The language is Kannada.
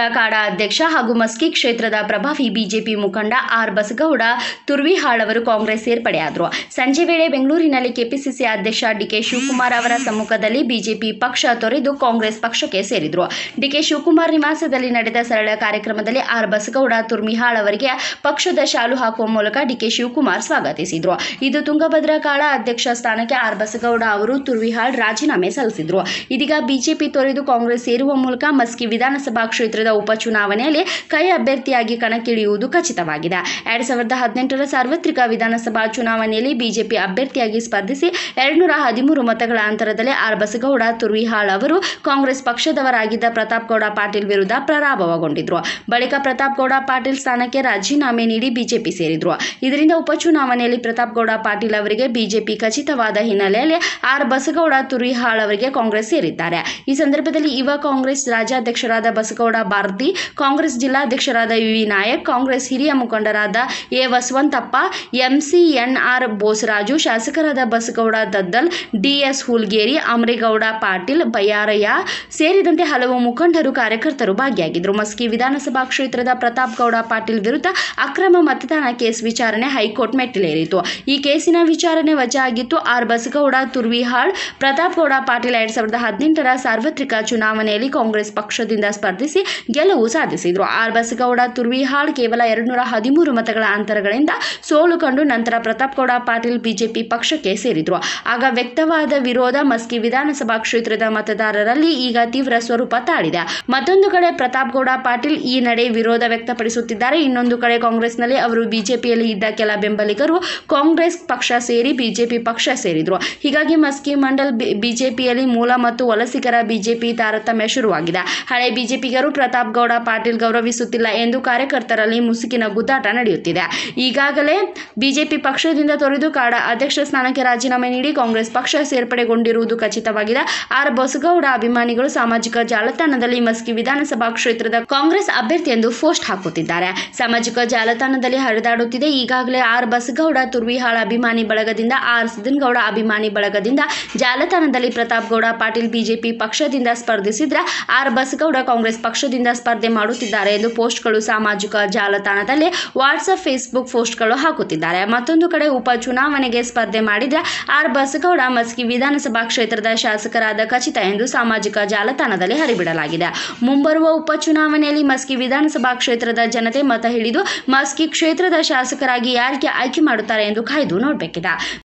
ಕಾಡ ಅಧ್ಯಕ್ಷ ಹಾಗೂ ಮಸ್ಕಿ ಕ್ಷೇತ್ರದ ಪ್ರಭಾವಿ ಬಿಜೆಪಿ ಮುಖಂಡ ಆರ್ ಬಸಗೌಡ ತುರ್ವಿಹಾಳ್ ಅವರು ಕಾಂಗ್ರೆಸ್ ಸೇರ್ಪಡೆಯಾದರು ಸಂಜೆ ವೇಳೆ ಬೆಂಗಳೂರಿನಲ್ಲಿ ಕೆಪಿಸಿಸಿ ಅಧ್ಯಕ್ಷ ಡಿಕೆ ಶಿವಕುಮಾರ್ ಅವರ ಸಮ್ಮುಖದಲ್ಲಿ ಬಿಜೆಪಿ ಪಕ್ಷ ತೊರೆದು ಕಾಂಗ್ರೆಸ್ ಪಕ್ಷಕ್ಕೆ ಸೇರಿದರು ಡಿಕೆ ಶಿವಕುಮಾರ್ ನಿವಾಸದಲ್ಲಿ ನಡೆದ ಸರಳ ಕಾರ್ಯಕ್ರಮದಲ್ಲಿ ಆರ್ ಬಸಗೌಡ ತುರ್ಮಿಹಾಳ್ ಅವರಿಗೆ ಪಕ್ಷದ ಶಾಲು ಹಾಕುವ ಮೂಲಕ ಡಿಕೆ ಶಿವಕುಮಾರ್ ಸ್ವಾಗತಿಸಿದರು ಇದು ತುಂಗಭದ್ರಾ ಕಾಳ ಅಧ್ಯಕ್ಷ ಸ್ಥಾನಕ್ಕೆ ಆರ್ ಬಸಗೌಡ ಅವರು ತುರ್ವಿಹಾಳ್ ರಾಜೀನಾಮೆ ಸಲ್ಲಿಸಿದರು ಇದೀಗ ಬಿಜೆಪಿ ತೊರೆದು ಕಾಂಗ್ರೆಸ್ ಸೇರುವ ಮೂಲಕ ಮಸ್ಕಿ ವಿಧಾನಸಭಾ ಕ್ಷೇತ್ರದ ಉಪಚುನಾವಣೆಯಲ್ಲಿ ಕೈ ಅಭ್ಯರ್ಥಿಯಾಗಿ ಕಣಕ್ಕಿಳಿಯುವುದು ಖಚಿತವಾಗಿದೆ ಎರಡ್ ಸಾವಿರದ ಹದಿನೆಂಟರ ಸಾರ್ವತ್ರಿಕ ವಿಧಾನಸಭಾ ಚುನಾವಣೆಯಲ್ಲಿ ಬಿಜೆಪಿ ಅಭ್ಯರ್ಥಿಯಾಗಿ ಸ್ಪರ್ಧಿಸಿ ಎರಡ್ನೂರ ಹದಿಮೂರು ಮತಗಳ ಅಂತರದಲ್ಲಿ ಆರ್ ಬಸಗೌಡ ತುರ್ವಿಹಾಳ್ ಅವರು ಕಾಂಗ್ರೆಸ್ ಪಕ್ಷದವರಾಗಿದ್ದ ಪ್ರತಾಪ್ ಗೌಡ ಪಾಟೀಲ್ ವಿರುದ್ಧ ಪರಾಭವಗೊಂಡಿದ್ರು ಬಳಿಕ ಪ್ರತಾಪ್ ಗೌಡ ಪಾಟೀಲ್ ಸ್ಥಾನಕ್ಕೆ ರಾಜೀನಾಮೆ ನೀಡಿ ಬಿಜೆಪಿ ಸೇರಿದ್ರು ಇದರಿಂದ ಉಪಚುನಾವಣೆಯಲ್ಲಿ ಪ್ರತಾಪ್ ಗೌಡ ಪಾಟೀಲ್ ಅವರಿಗೆ ಬಿಜೆಪಿ ಖಚಿತವಾದ ಹಿನ್ನೆಲೆಯಲ್ಲಿ ಆರ್ ಬಸಗೌಡ ತುರ್ವಿಹಾಳ್ ಅವರಿಗೆ ಕಾಂಗ್ರೆಸ್ ಸೇರಿದ್ದಾರೆ ಈ ಸಂದರ್ಭದಲ್ಲಿ ಯುವ ಕಾಂಗ್ರೆಸ್ ರಾಜ್ಯಾಧ್ಯಕ್ಷರಾದ ಬಸಗೌಡ ಭಾರತಿ ಕಾಂಗ್ರೆಸ್ ಜಿಲ್ಲಾಧ್ಯಕ್ಷರಾದ ಯು ವಿ ನಾಯಕ್ ಕಾಂಗ್ರೆಸ್ ಹಿರಿಯ ಮುಖಂಡರಾದ ಎ ವಸವಂತಪ್ಪ ಎಂಸಿಎನ್ಆರ್ ಬೋಸರಾಜು ಶಾಸಕರಾದ ಬಸಗೌಡ ದದ್ದಲ್ ಡಿಎಸ್ ಹುಲ್ಗೇರಿ ಅಮರೇಗೌಡ ಪಾಟೀಲ್ ಬಯ್ಯಾರಯ್ಯ ಸೇರಿದಂತೆ ಹಲವು ಮುಖಂಡರು ಕಾರ್ಯಕರ್ತರು ಭಾಗಿಯಾಗಿದ್ದರು ಮಸ್ಕಿ ವಿಧಾನಸಭಾ ಕ್ಷೇತ್ರದ ಪ್ರತಾಪ್ ಗೌಡ ಪಾಟೀಲ್ ವಿರುದ್ಧ ಅಕ್ರಮ ಮತದಾನ ಕೇಸ್ ವಿಚಾರಣೆ ಹೈಕೋರ್ಟ್ ಮೆಟ್ಟಿಲೇರಿತು ಈ ಕೇಸಿನ ವಿಚಾರಣೆ ವಜಾ ಆಗಿತ್ತು ಆರ್ ಬಸಗೌಡ ತುರ್ವಿಹಾಳ್ ಪ್ರತಾಪ್ ಗೌಡ ಪಾಟೀಲ್ ಎರಡ್ ಸಾವಿರದ ಹದಿನೆಂಟರ ಸಾರ್ವತ್ರಿಕ ಚುನಾವಣೆಯಲ್ಲಿ ಕಾಂಗ್ರೆಸ್ ಪಕ್ಷದಿಂದ ಸ್ಪರ್ಧಿಸಿ ಗೆಲುವು ಸಾಧಿಸಿದ್ರು ಆರ್ ಬಸಗೌಡ ತುರ್ವಿಹಾಳ್ ಕೇವಲ ಎರಡ್ನೂರ ಹದಿಮೂರು ಮತಗಳ ಅಂತರಗಳಿಂದ ಸೋಲು ಕಂಡು ನಂತರ ಪ್ರತಾಪ್ ಗೌಡ ಪಾಟೀಲ್ ಬಿಜೆಪಿ ಪಕ್ಷಕ್ಕೆ ಸೇರಿದ್ರು ಆಗ ವ್ಯಕ್ತವಾದ ವಿರೋಧ ಮಸ್ಕಿ ವಿಧಾನಸಭಾ ಕ್ಷೇತ್ರದ ಮತದಾರರಲ್ಲಿ ಈಗ ತೀವ್ರ ಸ್ವರೂಪ ತಾಳಿದೆ ಮತ್ತೊಂದು ಕಡೆ ಪ್ರತಾಪ್ ಗೌಡ ಪಾಟೀಲ್ ಈ ನಡೆ ವಿರೋಧ ವ್ಯಕ್ತಪಡಿಸುತ್ತಿದ್ದಾರೆ ಇನ್ನೊಂದು ಕಡೆ ಕಾಂಗ್ರೆಸ್ನಲ್ಲಿ ಅವರು ಬಿಜೆಪಿಯಲ್ಲಿ ಇದ್ದ ಕೆಲ ಬೆಂಬಲಿಗರು ಕಾಂಗ್ರೆಸ್ ಪಕ್ಷ ಸೇರಿ ಬಿಜೆಪಿ ಪಕ್ಷ ಸೇರಿದ್ರು ಹೀಗಾಗಿ ಮಸ್ಕಿ ಮಂಡಲ್ ಬಿ- ಬಿಜೆಪಿಯಲ್ಲಿ ಮೂಲ ಮತ್ತು ವಲಸಿಗರ ಬಿಜೆಪಿ ತಾರತಮ್ಯ ಶುರುವಾಗಿದೆ ಹಳೆ ಬಿಜೆಪಿಗರು ಪ್ರತಾಪ್ ಗೌಡ ಪಾಟೀಲ್ ಗೌರವಿಸುತ್ತಿಲ್ಲ ಎಂದು ಕಾರ್ಯಕರ್ತರಲ್ಲಿ ಮುಸುಕಿನ ಗುದ್ದಾಟ ನಡೆಯುತ್ತಿದೆ ಈಗಾಗಲೇ ಬಿಜೆಪಿ ಪಕ್ಷದಿಂದ ತೊರೆದು ಕಾಡ ಅಧ್ಯಕ್ಷ ಸ್ಥಾನಕ್ಕೆ ರಾಜೀನಾಮೆ ನೀಡಿ ಕಾಂಗ್ರೆಸ್ ಪಕ್ಷ ಸೇರ್ಪಡೆಗೊಂಡಿರುವುದು ಖಚಿತವಾಗಿದೆ ಆರ್ ಬಸಗೌಡ ಅಭಿಮಾನಿಗಳು ಸಾಮಾಜಿಕ ಜಾಲತಾಣದಲ್ಲಿ ಮಸ್ಕಿ ವಿಧಾನಸಭಾ ಕ್ಷೇತ್ರದ ಕಾಂಗ್ರೆಸ್ ಅಭ್ಯರ್ಥಿ ಎಂದು ಪೋಸ್ಟ್ ಹಾಕುತ್ತಿದ್ದಾರೆ ಸಾಮಾಜಿಕ ಜಾಲತಾಣದಲ್ಲಿ ಹರಿದಾಡುತ್ತಿದೆ ಈಗಾಗಲೇ ಆರ್ ಬಸಗೌಡ ತುರ್ವಿಹಾಳ ಅಭಿಮಾನಿ ಬಳಗದಿಂದ ಆರ್ ಸಿದ್ದನಗೌಡ ಅಭಿಮಾನಿ ಬಳಗದಿಂದ ಜಾಲತಾಣದಲ್ಲಿ ಪ್ರತಾಪ್ ಗೌಡ ಪಾಟೀಲ್ ಬಿಜೆಪಿ ಪಕ್ಷದಿಂದ ಸ್ಪರ್ಧಿಸಿದ್ರೆ ಆರ್ ಬಸಗೌಡ ಕಾಂಗ್ರೆಸ್ ಪಕ್ಷದಿಂದ ಸ್ಪರ್ಧೆ ಮಾಡುತ್ತಿದ್ದಾರೆ ಎಂದು ಪೋಸ್ಟ್ಗಳು ಸಾಮಾಜಿಕ ಜಾಲತಾಣದಲ್ಲಿ ವಾಟ್ಸಪ್ ಫೇಸ್ಬುಕ್ ಪೋಸ್ಟ್ಗಳು ಹಾಕುತ್ತಿದ್ದಾರೆ ಮತ್ತೊಂದು ಕಡೆ ಉಪ ಚುನಾವಣೆಗೆ ಸ್ಪರ್ಧೆ ಮಾಡಿದ್ರೆ ಆರ್ ಬಸಗೌಡ ಮಸ್ಕಿ ವಿಧಾನಸಭಾ ಕ್ಷೇತ್ರದ ಶಾಸಕರಾದ ಖಚಿತ ಎಂದು ಸಾಮಾಜಿಕ ಜಾಲತಾಣದಲ್ಲಿ ಹರಿಬಿಡಲಾಗಿದೆ ಮುಂಬರುವ ಉಪಚುನಾವಣೆಯಲ್ಲಿ ಮಸ್ಕಿ ವಿಧಾನಸಭಾ ಕ್ಷೇತ್ರದ ಜನತೆ ಮತ ಹಿಡಿದು ಮಸ್ಕಿ ಕ್ಷೇತ್ರದ ಶಾಸಕರಾಗಿ ಯಾರಿಗೆ ಆಯ್ಕೆ ಮಾಡುತ್ತಾರೆ ಎಂದು ಕಾಯ್ದು ನೋಡಬೇಕಿದೆ